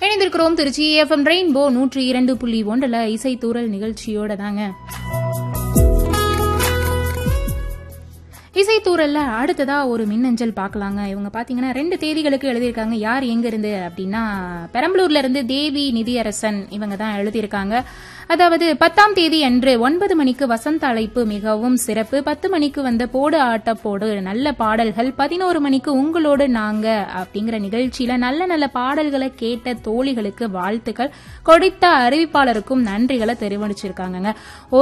இணைந்திருக்கிறோம் Trichy FM rainbow நூற்றி இரண்டு புள்ளி ஒன்றுல இசை தூரல் நிகழ்ச்சியோட தாங்க இசைத்தூரல்ல அடுத்ததா ஒரு மின்னஞ்சல் பார்க்கலாங்க இவங்க பாத்தீங்கன்னா ரெண்டு தேதிகளுக்கு எழுதியிருக்காங்க யார் எங்க இருந்து அப்படின்னா பெரம்பலூர்ல இருந்து தேவி நிதியரசன் இவங்க தான் எழுதியிருக்காங்க அதாவது பத்தாம் தேதி அன்று ஒன்பது மணிக்கு வசந்த அழைப்பு மிகவும் சிறப்பு பத்து மணிக்கு வந்த போடு ஆட்ட போடு நல்ல பாடல்கள் பதினோரு மணிக்கு உங்களோடு நாங்க அப்படிங்கிற நிகழ்ச்சியில நல்ல நல்ல பாடல்களை கேட்ட தோழிகளுக்கு வாழ்த்துக்கள் கொடுத்த அறிவிப்பாளருக்கும் நன்றிகளை தெரிவிச்சிருக்காங்க